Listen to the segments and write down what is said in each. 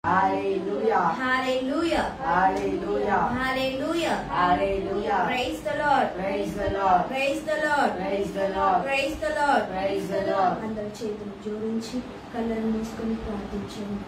Hallelujah. Hallelujah. Hallelujah. Hallelujah. Hallelujah. Praise the Lord. Praise the Lord. Praise the Lord. Praise the Lord. Praise the Lord. Praise the Lord. అందరి చేతులు జోడించి కళ్ళను మూసుకొని ప్రార్థించండి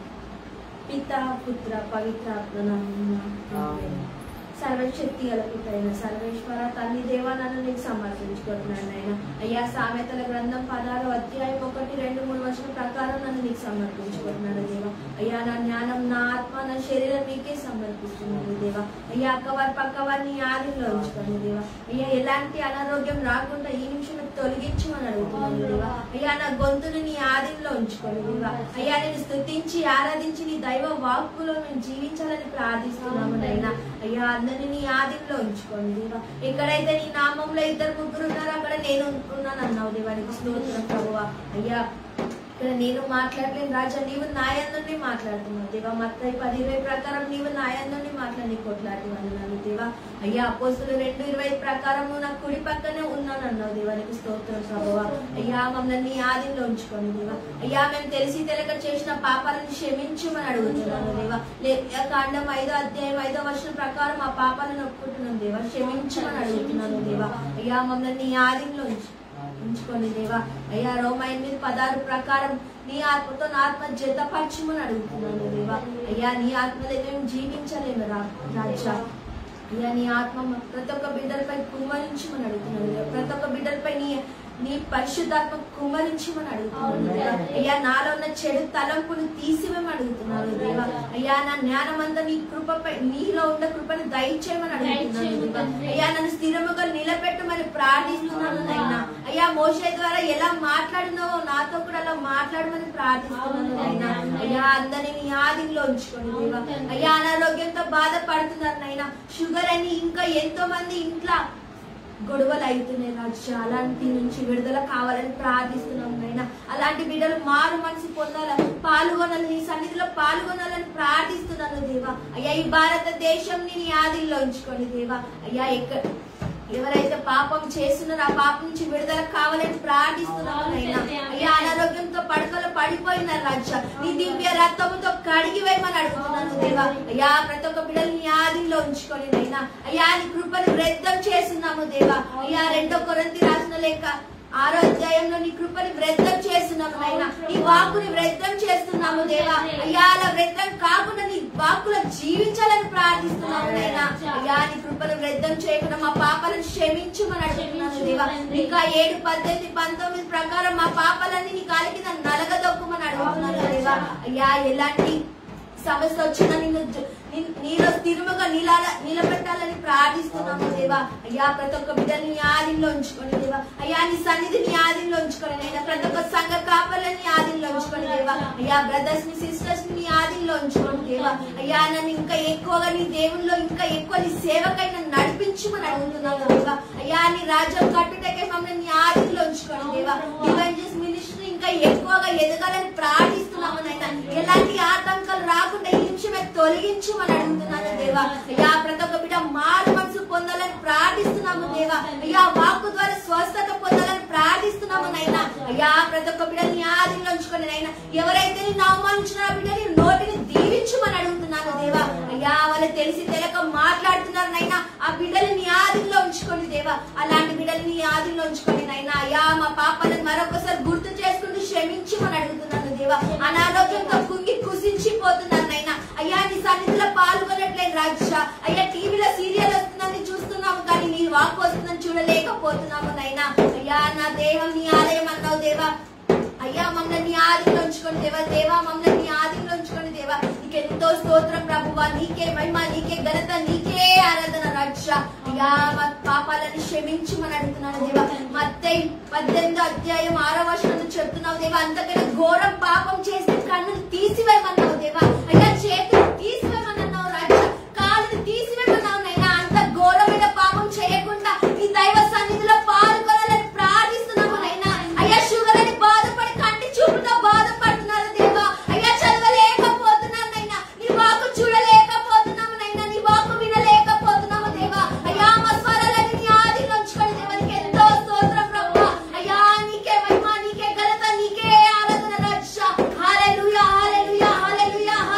పిత పుత్ర పవిత్రాత్మ నామమున ఆమేన్. సర్వశక్తి గలపితైన సర్వేశ్వర తల్లి దేవా నన్ను నీకు సమర్పించుకుంటున్నాను నాయన అయ్యా సామెతల గ్రంథం పదాలు అధ్యాయం ఒకటి రెండు మూడు వర్షాల ప్రకారం నన్ను నీకు సమర్పించుకుంటున్నాను దేవా అయ్యా నా జ్ఞానం నా ఆత్మ నా శరీరం నీకే సమర్పిస్తున్నాను దేవా అయ్యా అక్కవారి పక్కవారి నీ ఆదిలో ఉంచుకోండి దేవా అయ్యా ఎలాంటి అనారోగ్యం రాకుండా ఈ నిమిషం తొలగించమని అడుగుతున్నాను దేవా అయ్యా నా గొంతుని నీ ఆదిలో ఉంచుకోండి దేవా అయ్యా నేను స్తుతించి ఆరాధించి నీ దైవ వాక్కులో మేము జీవించాలని ప్రార్థిస్తున్నాము నైనా అయ్యా అందరినీ నీ ఆదిలో ఉంచుకోండి దేవా ఎక్కడైతే నీ నామంలో ఇద్దరు ముగ్గురు ఉన్నారో అక్కడ నేను ఉన్నాను అన్నావు దేవా నీకు స్తోత్రం ప్రభువా అయ్యా ఇక్కడ నేను మాట్లాడలేను రాజా నీవు నాయందుని మాట్లాడుతున్నావు దేవా మత్తయి పది ఇరవై ప్రకారం నీవు నాయందుని మాట్లాడి కొట్లాడి అన్నాను దేవా అయ్యా అపోస్తులు రెండు ఇరవై ప్రకారం నువ్వు నా కుడి పక్కనే ఉన్నాను అన్నావు దేవా నీకు స్తోత్రం ప్రభువా అయ్యా మమ్మల్ని నీ ఆదిలో ఉంచుకోండి దేవా అయ్యా మేము తెలిసి తెలియక చేసిన పాపాలను క్షమించమని అడుగుతున్నాను దేవా లేఖ కాండం ఐదో అధ్యాయం ఐదో వర్షం ప్రకారం ఆ పాపాలను ఒప్పుకుంటున్నాను దేవా క్షమించమని అడుగుతున్నాను దేవా అయ్యా మమ్మల్ని నీ ఆదిలో ఉంచు ఉంచుకోండి దేవా అయ్యా రోమ ఎనిమిది పదారు ప్రకారం నీ ఆత్మతో నా ఆత్మ జతపరచమని అడుగుతున్నాను దేవా అయ్యా నీ ఆత్మ దగ్గర మేము జీవించలేము రా రాజా అయ్యా నీ ఆత్మ మా ప్రతి ఒక్క బిడ్డలపై కుమ్మరించమని అడుగుతున్నాను దేవా. ప్రతి ఒక్క బిడ్డలపై నీ నీ పరిశుద్ధాత్మ కుమ్మరించమని అడుగుతున్నాను దేవా. అయ్యా నాలో ఉన్న చెడు తలంపును తీసివేమని అడుగుతున్నాను దేవా అయ్యా నా జ్ఞానం అంతా నీ కృపపై నీలో ఉన్న కృపను దయచేయమని అడుగుతున్నాను దేవా. అయ్యా నన్ను స్థిరముగా నిలబెట్టమని ప్రార్థిస్తున్నాను నైనా అయ్యా మోషే ద్వారా ఎలా మాట్లాడినావో నాతో కూడా అలా మాట్లాడమని ప్రార్థిస్తున్నాను నైనా అయ్యా అందరినీ నీ ఆదిలో ఉంచుకోండి దేవా అయ్యా అనారోగ్యంతో బాధపడుతున్నారు నైనా షుగర్ అని ఇంకా ఎంతో మంది ఇంట్లో గొడవలు అవుతున్నాయి రాజు అలాంటి నుంచి విడుదల కావాలని ప్రార్థిస్తున్నాం నైనా అలాంటి బిడ్డలు మారు మనసు పొందాల పాల్గొనాలి నీ సన్నిధిలో పాల్గొనాలని ప్రార్థిస్తున్నాను దేవా అయ్యా ఈ భారతదేశం నీ ఆదిల్లో ఉంచుకోండి దేవా అయ్యా ఎక్కడ ఎవరైతే పాపం చేస్తున్నారో ఆ పాపం నుంచి విడుదల కావాలని ప్రార్థిస్తున్నాను నైనా అయ్యా అనారోగ్యంతో పడకలు పడిపోయిన రాజ నీ దివ్య రక్తముతో కడిగి వేయమని అడుగుతున్నాను దేవా అయ్యా ప్రతి ఒక్క బిడ్డలు నీ ఆదిలో ఉంచుకొని నైనా అయ్యా నీ కృపను వృద్ధం చేస్తున్నాము దేవా అయ్యా రెండో కొరంతి రాసిన లేక ఆరో అధ్యాయంలో నీ కృపని వృద్ధం చేస్తున్నాము నైనా నీ వాక్కుని వృద్ధం చేస్తున్నాము దేవా అయ్యా అలా వృద్ధం కాకుండా నీ వాక్కులో జీవించాలని ప్రార్థిస్తున్నాము నైనా అయ్యా నీ కృపను వృద్ధం చేయకుండా మా పాపాలను క్షమించమని అడుగుతున్నాను దేవా ఇంకా ఏడు పద్దెనిమిది పంతొమ్మిది ప్రకారం మా పాపాలన్నీ నీ కాలి కింద నలగదొక్కమని అడుగుతున్నాను దేవా అయ్యా ఎలాంటి సమస్య వచ్చినా నిన్ను జ- నీ- నీలో స్థిరముగా నిలాల నిలబెట్టాలని ప్రార్థిస్తున్నాము దేవా అయ్యా ప్రతి ఒక్క బిడ్డని నీ ఆదిలో ఉంచుకొని దేవా అయ్యా నీ సన్నిధి నీ ఆదిలో ఉంచుకొని నైనా ప్రతి ఒక్క సంఘ కాపలని నీ ఆదిలో ఉంచుకొని దేవా అయ్యా బ్రదర్స్ ని సిస్టర్స్ ని ఆదిలో ఉంచుకొని దేవా అయ్యా నన్ను ఇంకా ఎక్కువగా నీ దేవుల్లో ఇంకా ఎక్కువ నీ సేవకై నన్ను నడిపించమని అడుగుతున్నాను దేవా అయ్యా నీ రాజ్యం కట్టుటకే మమ్మల్ని నీ ఆదిలో ఉంచుకొని దేవా ఇవెంజెస్ మినిస్ట్రీ ఇంకా ఎక్కువగా ఎదగాలని ప్రార్థిస్తున్నాము నైనా ఎలాంటి ఆటంకాలు రాకుండా ఈ నిమిషమే తొలగించమని అడుగుతున్నాను దేవా అయ్యా ప్రతి ఒక్క బిడ్డ మారు మనసు పొందాలని ప్రార్థిస్తున్నాము దేవా అయ్యా వాక్కు ద్వారా స్వస్థత పొందాలని ప్రార్థిస్తున్నాము నైనా అయ్యా ప్రతి ఒక్క బిడ్డ నీ ఆదిలో ఉంచుకొని నైనా ఎవరైతే నిన్ను అవమానించిన బిడ్డని నోటిని దీవించమని అడుగుతున్నాను దేవా అయ్యా వాళ్ళు తెలిసి తెలియక మాట్లాడుతున్నారు నైనా ఆ బిడ్డని నీ ఆదిలో ఉంచుకొని దేవా అలాంటి బిడ్డని నీ ఆదిలో ఉంచుకొని నైనా అయ్యా మా పాపలను మరొకసారి గుర్తు చేసుకుంటూ క్షమించమని అడుగుతున్నాను దేవా అనారోగ్యంతో కుంగి కుసించిపోతున్నాను నైనా అయ్యా నీ సన్నిధిలో పాల్గొనట్లేదు రాజ అయ్యా టీవీలో సీరియల్ వస్తుందని చూస్తున్నాము కానీ నీ వాక్ వస్తుందని చూడలేకపోతున్నాము నైనా అయ్యా నా దేహం నీ ఆలయం అన్నావు దేవా అయ్యా మమ్మల్ని నీ ఆదిలో ఉంచుకొని దేవా దేవా మమ్మల్ని నీ ఆదిలో ఉంచుకొని దేవా నీకెంతో స్తోత్రం ప్రభువా నీకే మహిమ నీకే ఘనత నీకే ఆరాధన రక్ష అయ్యా మా పాపాలని క్షమించమని అడుగుతున్నాను దేవా మత్తయి పద్దెనిమిదో అధ్యాయం ఆరో వర్షంలో చెప్తున్నావు దేవా అంతకన్నా ఘోరం పాపం చేస్తే కన్నులు తీసివేయమన్నావు దేవా అయ్యా చేతులు తీసివేయమన్నావు రాజా కాళ్ళు తీసివేయమన్నావు నైనా అంత ఘోరమైన పాపం చేయకుండా ఈ దైవ సన్నిధిలో పాల్గొనాలని ప్రార్థిస్తున్నాము నైనా అయ్యా షుగర్ అని బాధపడి కంటి చూపుతో బాధపడుతున్నారు దేవా అయ్యా చదవలేకపోతున్నాను నైనా నీ వాకు చూడలేకపోతున్నాము నైనా నీ వాకు వినలేకపోతున్నాము దేవా అయ్యా మా స్వరాలని నీ ఆదిలో ఉంచుకొని దేవా నీకు ఎంతో స్తోత్రం ప్రభువా అయ్యా నీకే మహిమ నీకే ఘనత నీకే ఆరాధన రక్ష హల్లెలూయా హల్లెలూయా హల్లెలూయా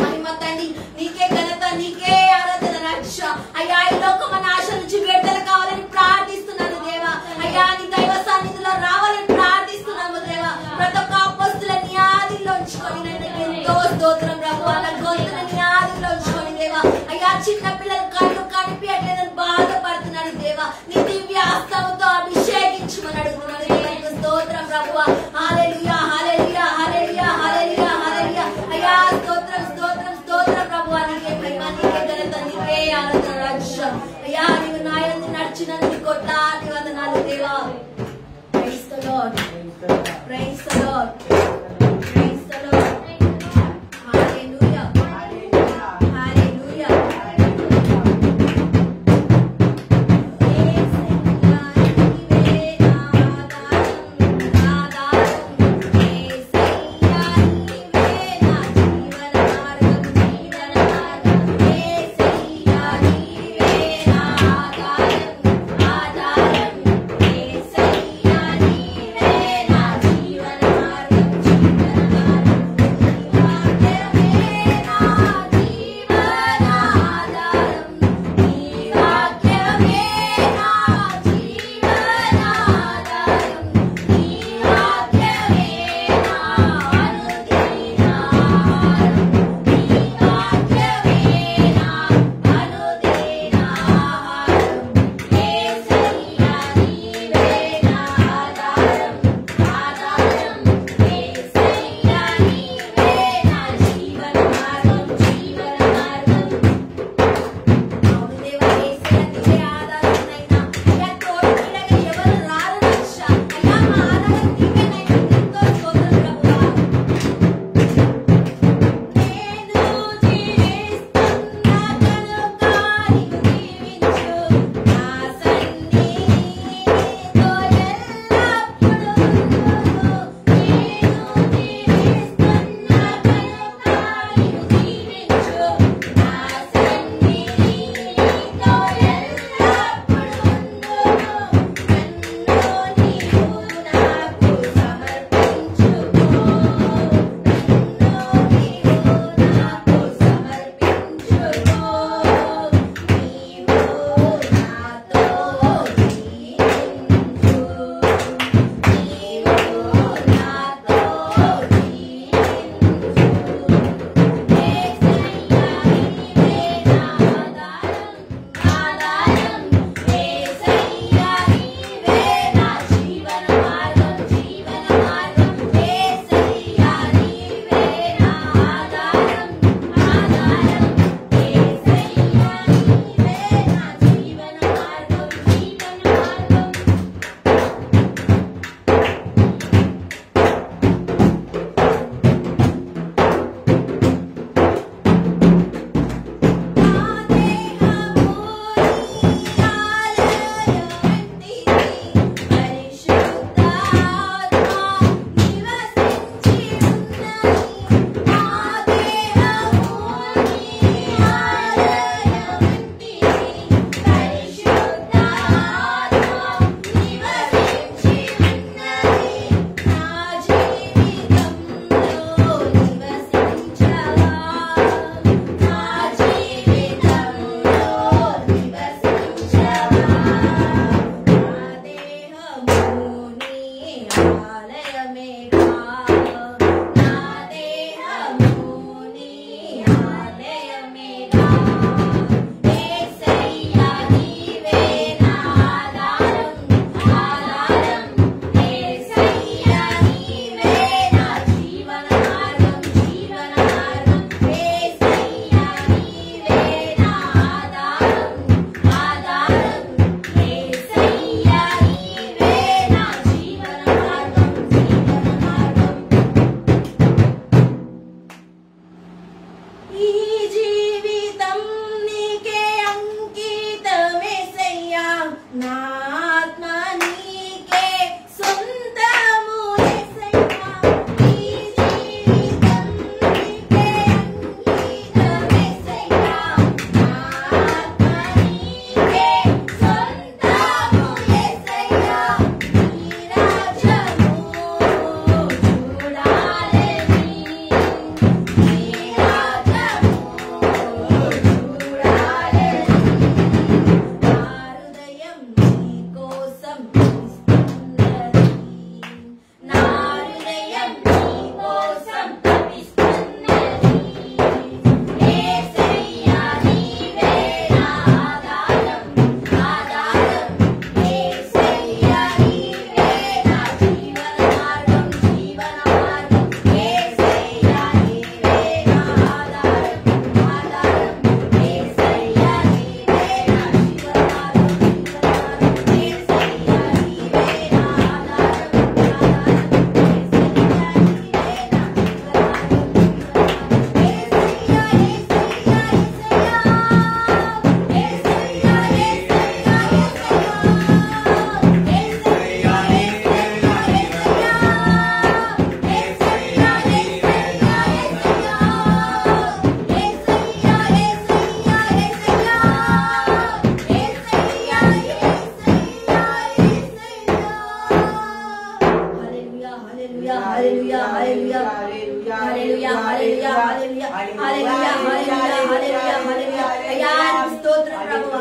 మహిమ తండ్రి నీకే ఘనత నీకే ఆరాధన రక్ష అయ్యా ఈ లోకమైన ఆశ నుంచి విడుదల కావాలని ప్రార్థిస్తున్నాను దేవా అయ్యా నీ దైవ సన్నిధిలో రావాలని ప్రార్థిస్తున్నాము దేవా ప్రతి ఒక్క అపస్తుల నీ ఆదిలో ఉంచుకొని నేను ఎంతో స్తోత్రం ప్రభు వాళ్ళ గొంతుల నీ ఆదిలో ఉంచుకొని దేవా అయ్యా చిన్న పిల్లలు కళ్ళు కనిపించట్లేదని బాధపడుతున్నాడు దేవా నీ దివ్య హస్తంతో అభిషేకించమని అడుగుతున్నాడు దేవానికి స్తోత్రం ప్రభు హల్లెలూయా హల్లెలూయా హల్లెలూయా హల్లెలూయా హల్లెలూయా అయ్యా స్తోత్రం స్తోత్రం స్తోత్రం ప్రభు నీకే మహిమ నీకే ఘనత నీకే ఆరాధన రక్ష అయ్యా నీవు నాయందు నడిచినందుకు కొట్లాది వందనాలు దేవా praise the Lord praise the Lord praise the Lord హల్లెలూయా హల్లెలూయా చూడాలని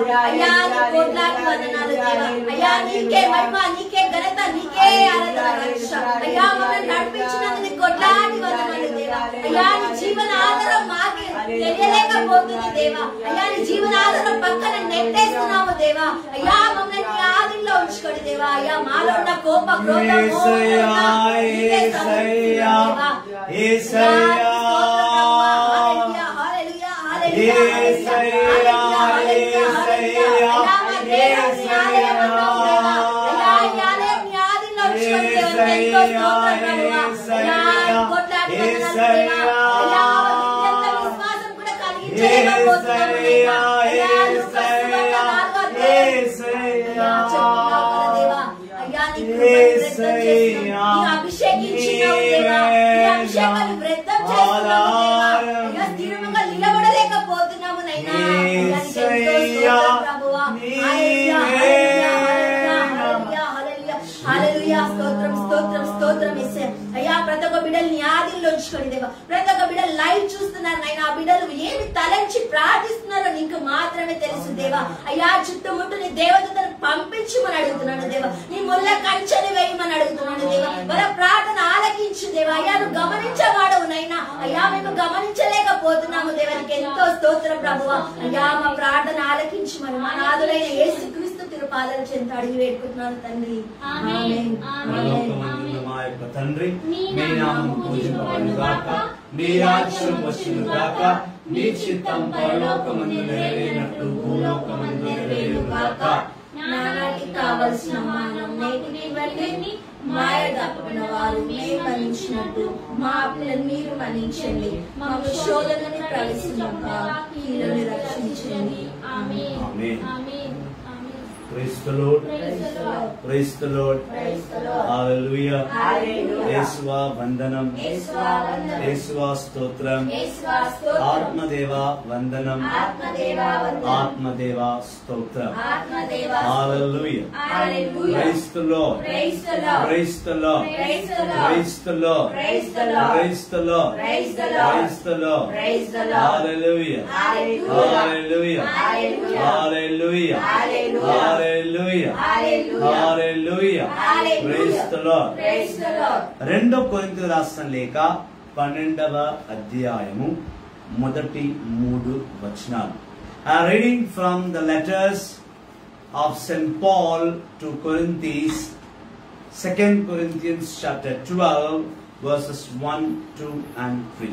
అయ్యా నీ కోట్లాది వందనాలు దేవా అయ్యా నీకే మహిమ నీకే ఘనత నీకే ఆరాధన రక్ష అయ్యా మమ్మల్ని నడిపించినందుకు నీ కోట్లాది వందనాలు దేవా అయ్యా నీ జీవన ఆధారం మాకి తెలియలేకపోతుంది దేవా అయ్యా నీ జీవన ఆధారం పక్కన నెట్టేస్తున్నాము దేవా అయ్యా మమ్మల్ని నీ ఆదిలో ఉంచుకోండి దేవా అయ్యా మాలో ఉన్న కోప క్రోధ మోహం ఏసయ్యా, నీకే ఏసయ్యా, సమర్పిస్తున్నాము దేవా. ఏసయ్యా. హల్లెలూయా, హల్లెలూయా, హల్లెలూయా, ఏసయ్యా, హల్లెలూయా, హల్లెలూయా, హల్లెలూయా. అయ్యా, మా దేవుని నీ ఆలయం అన్నావు దేవా. అయ్యా, ఈ ఆలయం నీ ఆదిలో ఉంచుకోండి దేవా. ఎంతో స్తోత్రం ప్రభువా. అయ్యా, ఈ కోట్లాది వందనాలు దేవా. అయ్యా, మా ఎంత విశ్వాసం కూడా కలిగించలేకపోతున్నాము దేవా. అయ్యా, లూకాసు సువార్త నాలుగో అధ్యాయం. అయ్యా, చెప్తున్నావు కదా దేవా. అయ్యా, నీ కృపను వృద్ధం చేస్తున్నావు. నీ అభిషేకించినావు దేవా. నీ అభిషేకాన్ని వృద్ధం చేస్తున్నావు దేవా. అయ్యా, స్థిరముగా నిలబడలేకపోతున్నాము నైనా. అయ్యా, నీకు ఎంతో స్తోత్రం ప్రభువా. హల్లెలూయా, హల్లెలూయా, హల్లెలూయా, హల్లెలూయా, హల్లెలూయా. స్తోత్రం స్తోత్రం స్తోత్రం యేసయ్య. అయ్యా ప్రతి ఒక్క బిడ్డలు నీ ఆదిలో ఉంచుకోండి దేవా ప్రతి ఒక్క బిడ్డలు లైవ్ చూస్తున్నారు నైనా ఆ బిడ్డలు ఏమి తలంచి ప్రార్థిస్తున్నారో నీకు మాత్రమే తెలుసు దేవా అయ్యా చుట్టుముట్టు నీ దేవతను పంపించమని అడుగుతున్నాను దేవా నీ ముళ్ళ కంచెని వేయమని అడుగుతున్నాను దేవా మన ప్రార్థన ఆలకించు దేవా అయ్యా నువ్వు గమనించవాడవు నైనా అయ్యా మేము గమనించలేకపోతున్నాము దేవా నీకు ఎంతో స్తోత్రం ప్రభువా అయ్యా మా ప్రార్థన ఆలకించమని మా నాదులైన యేసు క్రీస్తు తిరుపాదలు చెంత అడిగి వేడుకుంటున్నాను తండ్రి ఆమేన్. ఆమేన్. పరలోకమందున్న మా యొక్క తండ్రి మీ నామం పూజింపబడును గాక మీ రాజ్యం వచ్చును గాక మీ చిత్తం పరలోకమందు నెరవేరినట్టు భూలోకమందు నెరవేరును గాక నానాటికి కావలసిన మానం నేటిని ఇవ్వండి మాయ తప్పిన వారు మేము మన్నించినట్టు మా పిల్లలు మీరు మన్నించండి మా శోధనని ప్రవేశించక కీళ్ళని రక్షించండి ఆమేన్. ఆమేన్. ఆమేన్. ఆమేన్. Praise the Lord Praise the Lord. Praise the Lord Praise the Lord. హల్లెలూయా Hallelujah. యేసువా వందనం యేసువా వందనం. యేసువా స్తోత్రం యేసువా స్తోత్రం. ఆత్మదేవా వందనం ఆత్మదేవా వందనం. ఆత్మదేవా స్తోత్రం ఆత్మదేవా హల్లెలూయా హల్లెలూయా. Praise the Lord Praise the Lord. Praise the Lord Praise the Lord. Praise the Lord Praise the Lord. Praise the Lord Praise the Lord. Praise the Lord Praise the Lord. హల్లెలూయా Hallelujah. హల్లెలూయా Hallelujah. హల్లెలూయా Hallelujah. హల్లెలూయా Hallelujah. హల్లెలూయా Hallelujah. Praise the Lord Praise the Lord. రెండో కొరింథీ రాసిన లేఖ పన్నెండవ అధ్యాయము మొదటి మూడు వచనాలు reading from the letters of saint Paul to Corinthians second Corinthians chapter twelve verses one two and three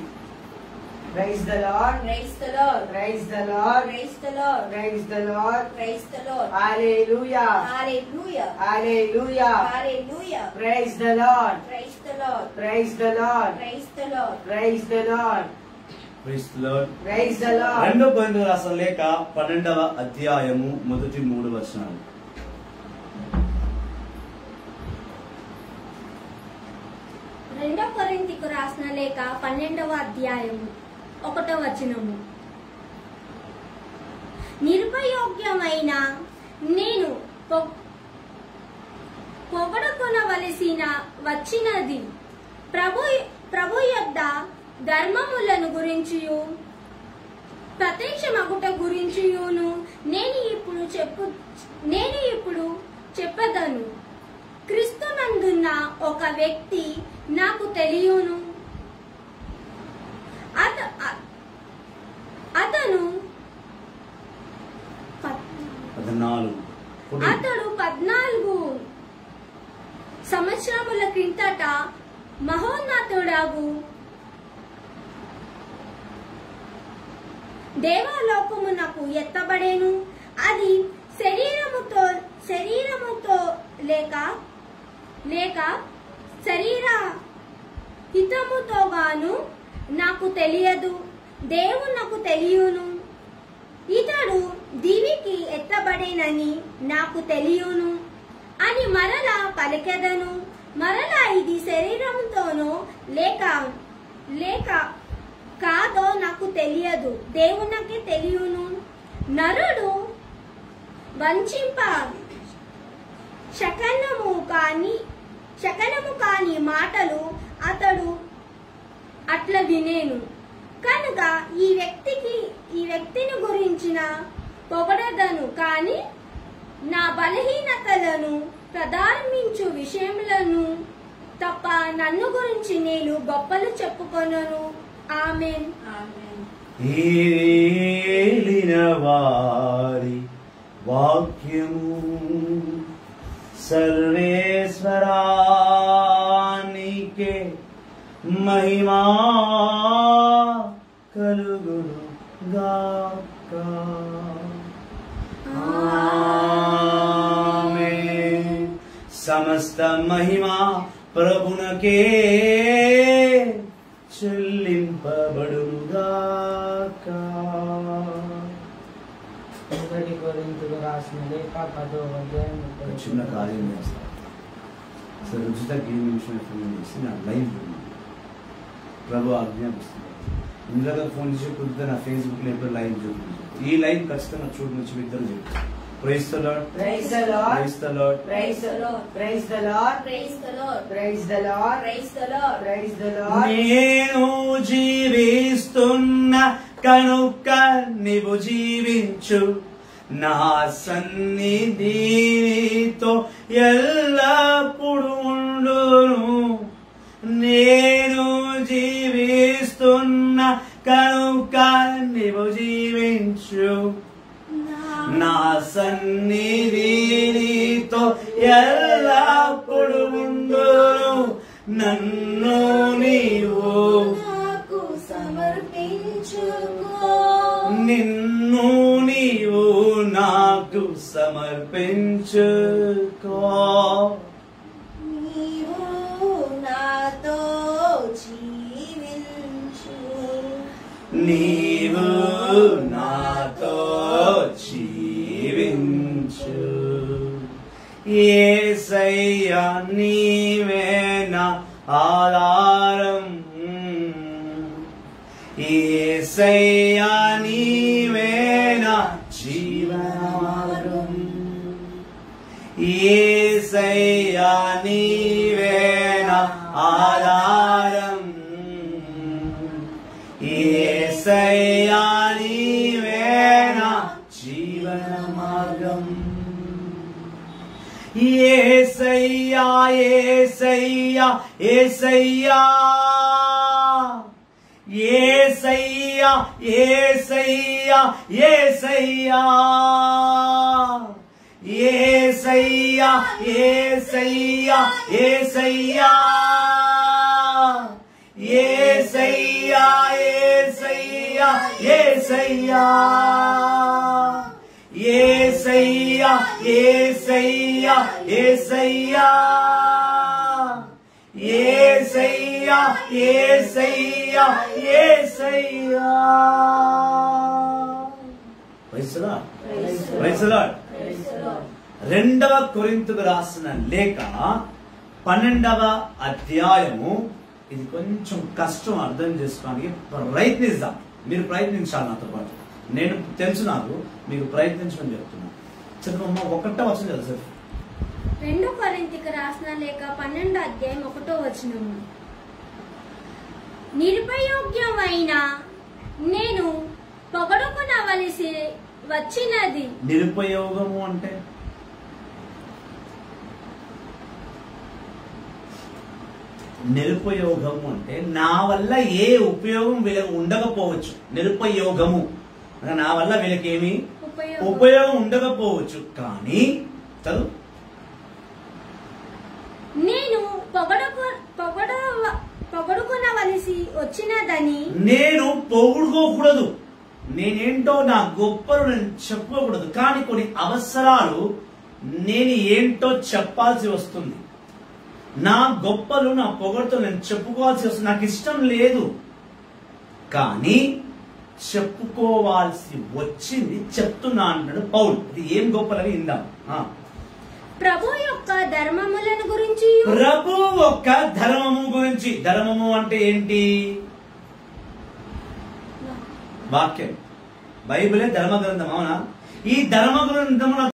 Praise the Lord. Praise the Lord. Praise the Lord. Praise the Lord. Praise the Lord. Praise the Lord. Hallelujah. Hallelujah. Hallelujah. Hallelujah. Praise the Lord. Praise the Lord. Praise the Lord. Praise the Lord. Praise the Lord. Praise the Lord. Praise the Lord. రెండో కొరింథీ రాసిన లేఖ పన్నెండవ అధ్యాయము మొదటి మూడు వచనాలు రెండో కొరింథీకు రాసిన లేఖ పన్నెండవ అధ్యాయము ఒకటో వచనము నిరుపయోగ్యమైన నేను పొ- పొగడకొనవలసిన వచ్చినది ప్రభు ప్రభు యొద్ద ధర్మములను గురించియు ప్రత్యక్షమగుట గురించియును నేను ఇప్పుడు చెప్పు నేను ఇప్పుడు చెప్పదను క్రీస్తునందున్న ఒక వ్యక్తి నాకు తెలియను అత అ- అతను పద్- పద్నాలుగు కుడి. అతడు పద్నాలుగు సంవత్సరముల క్రిందట మహోన్నతుడగు దేవలోకమునకు ఎత్తబడేను అది శరీరముతో శరీరముతో లేక లేక శరీర హితముతో గాను నాకు తెలియదు దేవునకు తెలియను ఇతడు దివికి ఎత్తబడేనని నాకు తెలియను అని మరలా పలికెదను మరలా ఇది శరీరంతోనో లేక లేక కాదో నాకు తెలియదు దేవునికి తెలియను నరుడు వంచింప శకనము కాని శకనము కాని మాటలు అతడు అట్లా వినేను కనుక ఈ వ్యక్తికి ఈ వ్యక్తిని గురించిన పొగడదను కానీ నా బలహీనతలను ప్రారంభించు విషయములను తప్ప నన్ను గురించి నేను గొప్పలు చెప్పుకొనను ఆమెన్ ఆమేన్ ఏలిన వారి వాక్యము సర్వేశ్వరానికే మహిమా కలుగును గాక ఆమేన్. సమస్త మహిమా ప్రభునకే చెల్లింపబడుగాక మొదటి కొరింథీయులకు రాసిన లేఖ పదో అధ్యాయం ముప్పై ఒక చిన్న కార్యం చేస్తాను సరే రుచిత గేమ్ నిమిషం ఫోన్ చేసి నా లైవ్ ప్రభు ఆజ్ఞాపిస్తుంది ఇందులో ఫోన్ చేసి కుదిరితే నా ఫేస్బుక్ లో ఎప్పుడు లైవ్ చూపించు ఈ లైవ్ ఖచ్చితంగా చూడు నుంచి ఇద్దరు చెప్తారు praise the Lord Praise the Lord. Praise the Lord Praise the Lord. Praise the Lord. Praise the Lord Praise the Lord. Praise the Lord Praise the Lord. నేను జీవిస్తున్న కనుక నీవు జీవించు నా సన్నిధితో ఎల్లప్పుడు ఉండును నేను జీవిస్తున్న కనుక నీవు జీవించు నా సన్నిధితో ఎల్లప్పుడు ఉండును నన్ను నీవు నాకు సమర్పించుకో నిన్ను నీవు నాకు సమర్పించుకో నీవు నాతో జీవించు నీవు నాతో జీవించు ఏసయ్యా నీవే నా ఆధారం ఏసయ్యా నీవే నా జీవనాధారం ఏసయ్యా నీవే నా ఆధారం ఏసయ్యా నీవే నా జీవన మార్గం ఏసయ్యా ఏసయ్యా ఏసయ్యా ఏసయ్యా ఏసయ్యా ఏసయ్యా ఏసయ్యా ఏసయ్యా ఏసయ్యా ఏసయ్యా ఏసయ్యా ఏసయ్యా ఏసయ్యా ఏసయ్యా ఏసయ్యా ఏసయ్యా ఏసయ్యా ఏసయ్యా ప్రైజ్లా ప్రైజ్లా రెండవ కొరింతకు రాసిన లేఖ పన్నెండవ అధ్యాయము ఇది కొంచెం కష్టం అర్థం చేసుకోవడానికి ప్రయత్నిద్దాం మీరు ప్రయత్నించాలి నాతో పాటు నేను తెలుసు నాకు మీకు ప్రయత్నించమని చెప్తున్నాను చదువు ఒకటో వచ్చింది కదా సార్ రెండు కొరింతికి రాసిన లేక పన్నెండు అధ్యాయం ఒకటో వచనము నిరుపయోగ్యమైన నేను పొగడుకునవలసి వచ్చినది నిరుపయోగము అంటే నిరుపయోగము అంటే నా వల్ల ఏ ఉపయోగం వీళ్ళకి ఉండకపోవచ్చు నిరుపయోగము అనగా నా వల్ల వీళ్ళకి ఏమి ఉపయోగం ఉపయోగం ఉండకపోవచ్చు కానీ చదువు నేను పొగడకు పొగడ పొగడుకునవలసి వచ్చినదని నేను పొగుడుకోకూడదు నేనేంటో నా గొప్పలు నేను చెప్పుకోకూడదు కానీ కొన్ని అవసరాలు నేను ఏంటో చెప్పాల్సి వస్తుంది నా గొప్పలు నా పొగడుతో నేను చెప్పుకోవాల్సి వస్తుంది నాకు ఇష్టం లేదు కానీ చెప్పుకోవాల్సి వచ్చింది చెప్తున్నా అంటాడు పౌల్ ఇది ఏం గొప్పలని ఇందాం ఆ. ప్రభు యొక్క ధర్మములను గురించి ప్రభు ఒక్క ధర్మము గురించి ధర్మము అంటే ఏంటి వాక్యం బైబిలే ధర్మ గ్రంథం అవునా ఈ ధర్మ గ్రంథమున